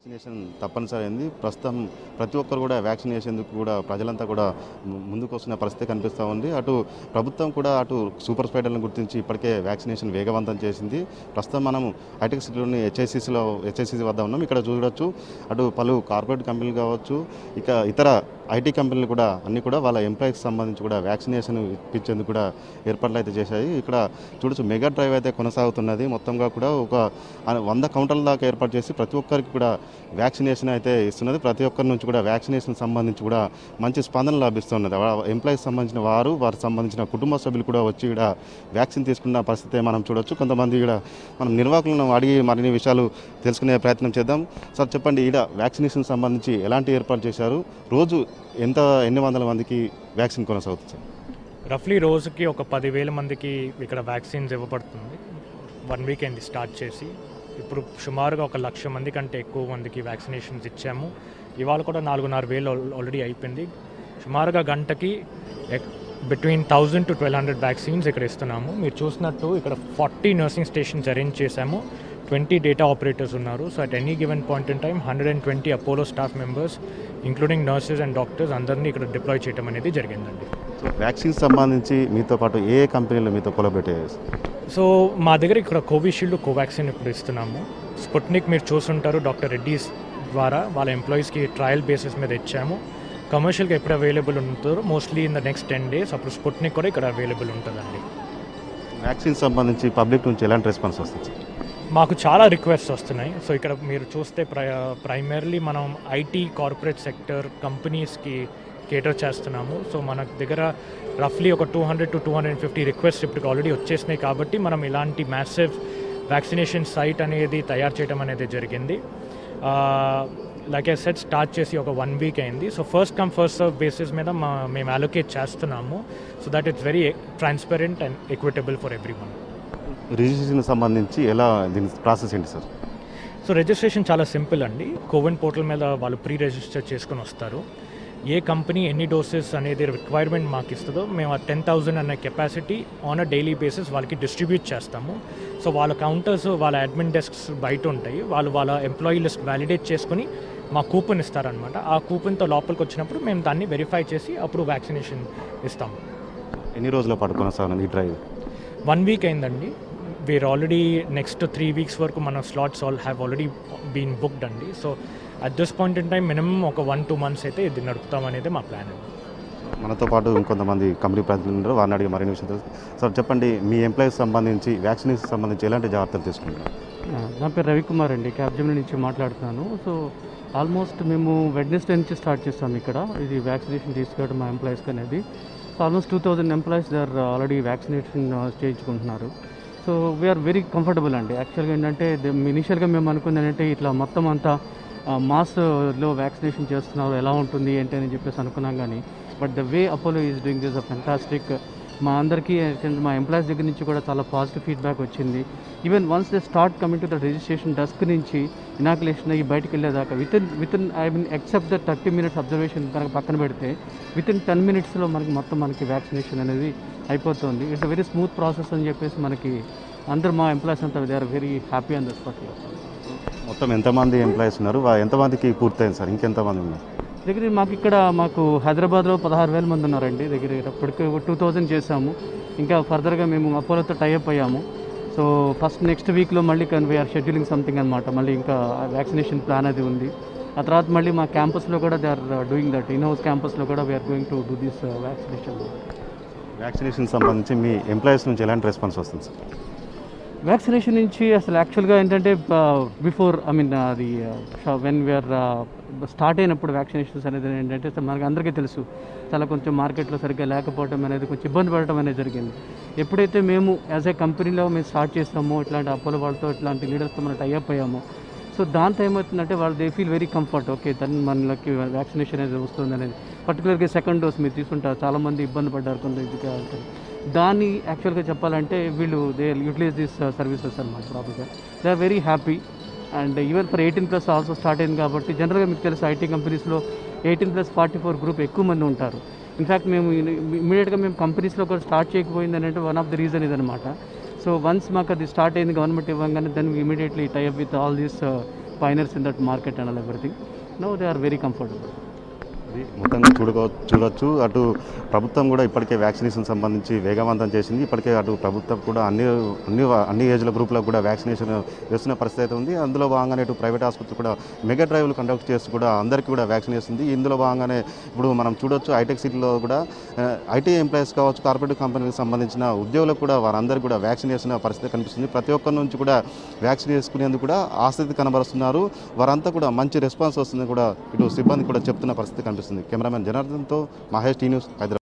Vaccination తప్పనిసరి అయింది ప్రస్తుతం ప్రతి ఒక్కరు కూడా వ్యాక్సిన్ వేసేందుకు కూడా ప్రజలంతా కూడా ము- ముందుకు వస్తున్న పరిస్థితి కనిపిస్తూ ఉంది అటు ప్రభుత్వం కూడా అటు సూపర్ స్ప్రెడర్లను గుర్తించి ఇప్పటికే వ్యాక్సినేషన్ వేగవంతం చేసింది ప్రస్తుతం మనం హైటెక్ సిటీలోని హెచ్ఐసిసిలో హెచ్ఐసిసి వద్ద ఉన్నాం ఇక్కడ చూడొచ్చు అటు పలు కార్పొరేట్ కంపెనీలు కావచ్చు ఇక ఇతర ఐటీ కంపెనీలు కూడా అన్ని కూడా వాళ్ళ ఎంప్లాయీకి సంబంధించి కూడా వ్యాక్సినేషన్ ఇప్పించేందుకు కూడా ఏర్పాట్లు అయితే చేశాయి ఇక్కడ చూడొచ్చు మెగా డ్రైవ్ అయితే కొనసాగుతున్నది మొత్తంగా కూడా ఒక ఆ వంద కౌంటర్ల దాకా ఏర్పాటు చేసి ప్రతి ఒక్కరికి కూడా వ్యాక్సినేషన్ అయితే ఇస్తున్నది ప్రతి ఒక్కరి నుంచి కూడా వ్యాక్సినేషన్ సంబంధించి కూడా మంచి స్పందన లభిస్తున్నది ఎంప్లాయీకి సంబంధించిన వారు వారికి సంబంధించిన కుటుంబ సభ్యులు కూడా వచ్చి ఇక్కడ వ్యాక్సిన్ తీసుకున్న పరిస్థితి మనం చూడొచ్చు కొంతమంది ఇక్కడ మనం నిర్వాహకులను అడిగి మరిన్ని విషయాలు తెలుసుకునే ప్రయత్నం చేద్దాం సార్ చెప్పండి ఇక్కడ వ్యాక్సినేషన్ సంబంధించి ఎలాంటి ఏర్పాటు చేశారు రోజు ఎంత ఎన్ని వందల మందికి వ్యాక్సిన్ కొనసాగుతుంది సార్ రఫ్లీ రోజుకి ఒక పదివేల మందికి ఇక్కడ వ్యాక్సిన్స్ ఇవ్వబడుతుంది వన్ వీక్ అయింది స్టార్ట్ చేసి ఇప్పుడు సుమారుగా ఒక లక్ష మంది కంటే ఎక్కువ మందికి వ్యాక్సినేషన్స్ ఇచ్చాము ఇవాళ కూడా నాలుగున్నర వేలు ఆల్- ఆల్రెడీ అయిపోయింది సుమారుగా గంటకి between thousand to twelve hundred vaccines ఇక్కడ ఇస్తున్నాము మీరు చూసినట్టు ఇక్కడ ఫార్టీ నర్సింగ్ స్టేషన్స్ అరేంజ్ చేశాము ట్వంటీ డేటా ఆపరేటర్స్ ఉన్నారు so at any given point in time hundred and twenty Apollo staff members including nurses and doctors అందరినీ ఇక్కడ డిప్లాయ్ చేయడం అనేది జరిగిందండి సో వ్యాక్సిన్ సంబంధించి మీతో పాటు ఏ ఏ కంపెనీలు మీతో కొలబెట్టే సో మా దగ్గర ఇక్కడ కోవిషీల్డ్ కోవాక్సిన్ ఇప్పుడు ఇస్తున్నాము స్పుట్నిక్ మీరు చూసుంటారు డాక్టర్ రెడ్డీస్ ద్వారా వాళ్ళ ఎంప్లాయీస్కి ట్రయల్ బేసిస్ మీద ఇచ్చాము కమర్షియల్గా ఎప్పుడు అవైలబుల్ ఉంటుందో mostly in the next ten days అప్పుడు స్పుట్నిక్ కూడా ఇక్కడ అవైలబుల్ ఉంటుందండి వ్యాక్సిన్ సంబంధించి పబ్లిక్ నుంచి ఎలాంటి రెస్పాన్స్ వస్తుంది సార్ మాకు చాలా రిక్వెస్ట్ వస్తున్నాయి సో ఇక్కడ మీరు చూస్తే ప్రై ప్రైమర్లీ మనం ఐటీ కార్పొరేట్ సెక్టర్ కంపెనీస్కి కేటర్ చేస్తున్నాము సో మన దగ్గర రఫ్లీ ఒక two hundred to two hundred fifty request ఇప్పుడు ఆల్రెడీ వచ్చేసినాయి కాబట్టి మనం ఇలాంటి మ్యాసివ్ వ్యాక్సినేషన్ సైట్ అనేది తయారు చేయడం అనేది జరిగింది లైక్ ఐ సెట్ స్టార్ట్ చేసి ఒక వన్ వీక్ అయింది so first come first serve basis మీద మా మేము అలొకేట్ చేస్తున్నాము so that it's very transparent and equitable for everyone registration సంబంధించి ఎలా దీని ప్రాసెస్ ఏంటి సార్ సో రిజిస్ట్రేషన్ చాలా సింపుల్ అండి కోవిన్ పోర్టల్ మీద వాళ్ళు ప్రీ రిజిస్టర్ చేసుకొని వస్తారు ఏ కంపెనీ ఎన్ని డోసెస్ అనేది రిక్వైర్మెంట్ మాకు ఇస్తుందో మేము ఆ టెన్ థౌజండ్ అనే capacity on a daily basis వాళ్ళకి డిస్ట్రిబ్యూట్ చేస్తాము సో వాళ్ళ కౌంటర్స్ వాళ్ళ అడ్మిన్ డెస్క్స్ బయట ఉంటాయి వాళ్ళు వాళ్ళ ఎంప్లాయీ లిస్ట్ వ్యాలిడేట్ చేసుకొని మా కూపన్ ఇస్తారనమాట ఆ కూపన్తో లోపలికి వచ్చినప్పుడు మేము దాన్ని వెరిఫై చేసి అప్పుడు వ్యాక్సినేషన్ ఇస్తాము ఎన్ని రోజుల పాటు కొనసాగనుంది ఈ డ్రైవ్ వన్ వీక్ అయిందండి we're already next three weeks వరకు మన slots all have already been booked అండి so at this point in time minimum ఒక వన్ టూ మంత్స్ అయితే ఇది నడుపుతాం అనేది మా ప్లాన్ అండి మనతో పాటు ఇంకొంతమంది కంపెనీ ప్రతినిధులు ఉన్నారు వారిని అడిగి మరిన్ని విషయాలు తెలుసు సార్ చెప్పండి మీ ఎంప్లాయీస్ సంబంధించి వ్యాక్సినేషన్ సంబంధించి ఎలాంటి జాగ్రత్తలు తీసుకుంటున్నారు ఆ, నా పేరు రవికుమార్ అండి క్యాబ్జమిని నుంచి మాట్లాడుతున్నాను సో ఆల్మోస్ట్ మేము వెడ్నెస్డే నుంచి స్టార్ట్ చేస్తాం ఇక్కడ ఇది వ్యాక్సినేషన్ తీసుకోవడం మా ఎంప్లాయీస్కి అనేది so almost two thousand employees there already vaccination చేయించుకుంటున్నారు సో వీఆర్ వెరీ కంఫర్టబుల్ అండి యాక్చువల్గా ఏంటంటే ఇనిషియల్గా మేము అనుకుంది ఏంటంటే ఇట్లా మొత్తం అంతా మాస్లో వ్యాక్సినేషన్ చేస్తున్నారు ఎలా ఉంటుంది ఏంటి అని చెప్పేసి అనుకున్నాం కానీ but the way Apollo is doing this a fantastic మా అందరికీ ఏంటంటే మా ఎంప్లాయీస్ దగ్గర నుంచి కూడా చాలా పాజిటివ్ ఫీడ్బ్యాక్ వచ్చింది even once they start coming to the registration desk నుంచి ఇనాకులేషన్ అయ్యి బయటకు వెళ్ళేదాకా within within I mean except the thirty minutes observation కనుక పక్కన పెడితే విత్ ఇన్ టెన్ మినిట్స్లో మనకి మొత్తం మనకి వ్యాక్సినేషన్ అనేది అయిపోతుంది it's a very smooth process అని చెప్పేసి మనకి అందరు మా ఎంప్లాయీస్ అంతా they are very happy on the spot మొత్తం ఎంతమంది ఎంప్లాయీస్ ఉన్నారు వా- ఎంతమందికి పూర్తయింది సార్ ఇంకెంతమంది ఉన్నారు దగ్గర మాకు ఇక్కడ మాకు హైదరాబాద్లో పదహారు వేల మంది ఉన్నారండి దగ్గర ఇప్పటికి టూ థౌజండ్ చేసాము ఇంకా ఫర్దర్గా మేము అపోలోతో టైఅప్ అయ్యాము సో ఫస్ట్ నెక్స్ట్ వీక్లో మళ్ళీ కన్ వీఆర్ షెడ్యూలింగ్ సంథింగ్ అనమాట మళ్ళీ ఇంకా వ్యాక్సినేషన్ ప్లాన్ అది ఉంది ఆ తర్వాత మళ్ళీ మా క్యాంపస్లో కూడా they are doing that in house క్యాంపస్లో కూడా we're going to do this vaccination vaccination సంబంధించి మీ ఎంప్లాయీస్ నుంచి ఎలాంటి రెస్పాన్స్ వస్తుంది సార్ వ్యాక్సినేషన్ నుంచి అసలు యాక్చువల్గా ఏంటంటే బిఫోర్ ఐ మీన్ అది వెన్ వీఆర్ స్టార్ట్ అయినప్పుడు వ్యాక్సినేషన్స్ అనేది ఏంటంటే అసలు మనకి అందరికీ తెలుసు చాలా కొంచెం మార్కెట్లో సరిగ్గా లేకపోవడం అనేది కొంచెం ఇబ్బంది పడటం అనేది జరిగింది ఎప్పుడైతే మేము యాజ్ ఏ కంపెనీలో మేము స్టార్ట్ చేస్తామో ఇట్లాంటి అపోలో వాళ్ళతో ఇట్లాంటి లీడర్స్తో మనం టైఅప్ అయ్యాము సో దాంతో ఏమవుతుందంటే వాళ్ళు they feel very comfort okay దాన్ని మనకి వ్యాక్సినేషన్ అనేది వస్తుంది అనేది పర్టికులర్గా సెకండ్ డోస్ మీరు తీసుకుంటారు చాలామంది ఇబ్బంది పడ్డారు కొంత ఇది కావాలి దాన్ని యాక్చువల్గా చెప్పాలంటే వీళ్ళు దే యూటిలైజ్ దిస్ సర్వీసెస్ అనమాట ప్రాపర్గా they are very happy and even for eighteen plus also start అయింది కాబట్టి జనరల్గా మీకు తెలుసు ఐటీ కంపెనీస్లో eighteen plus forty four group ఎక్కువ మంది ఉంటారు ఇన్ఫ్యాక్ట్ మేము ఇమీడియట్గా మేము కంపెనీస్లో కూడా స్టార్ట్ చేయకపోయింది అంటే వన్ ఆఫ్ ద రీజన్ ఇదనమాట సో వన్స్ మాకు అది స్టార్ట్ అయింది గవర్నమెంట్ ఇవ్వగానే then immediately tie up with all these pioneers in that market and all everything. Now they are very comfortable. ఇది మొత్తంగా చూడకో చూడొచ్చు అటు ప్రభుత్వం కూడా ఇప్పటికే వ్యాక్సినేషన్ సంబంధించి వేగవంతం చేసింది ఇప్పటికే అటు ప్రభుత్వం కూడా అన్ని అన్ని అన్ని ఏజ్ల గ్రూపులకు కూడా వ్యాక్సినేషన్ వేస్తున్న పరిస్థితి అయితే ఉంది అందులో భాగంగానే ఇటు ప్రైవేట్ ఆసుపత్రి కూడా మెగా డ్రైవ్లు కండక్ట్ చేస్తూ కూడా అందరికీ కూడా వ్యాక్సిన్ వేస్తుంది ఇందులో భాగంగానే ఇప్పుడు మనం చూడొచ్చు హైటెక్ సిటీలో కూడా ఐటీ ఎంప్లాయీస్ కావచ్చు కార్పొరేట్ కంపెనీకి సంబంధించిన ఉద్యోగులకు కూడా వారందరికీ కూడా వ్యాక్సిన్ వేసిన పరిస్థితి కనిపిస్తుంది ప్రతి ఒక్కరి నుంచి కూడా వ్యాక్సిన్ వేసుకునేందుకు కూడా ఆసక్తి కనబరుస్తున్నారు వారంతా కూడా మంచి రెస్పాన్స్ వస్తుంది కూడా ఇటు సిబ్బంది కూడా చెప్తున్న పరిస్థితి కనిపిస్తుంది కెమెరామెన్ జనార్దన్తో మహేష్ టీ న్యూస్ హైదరాబాద్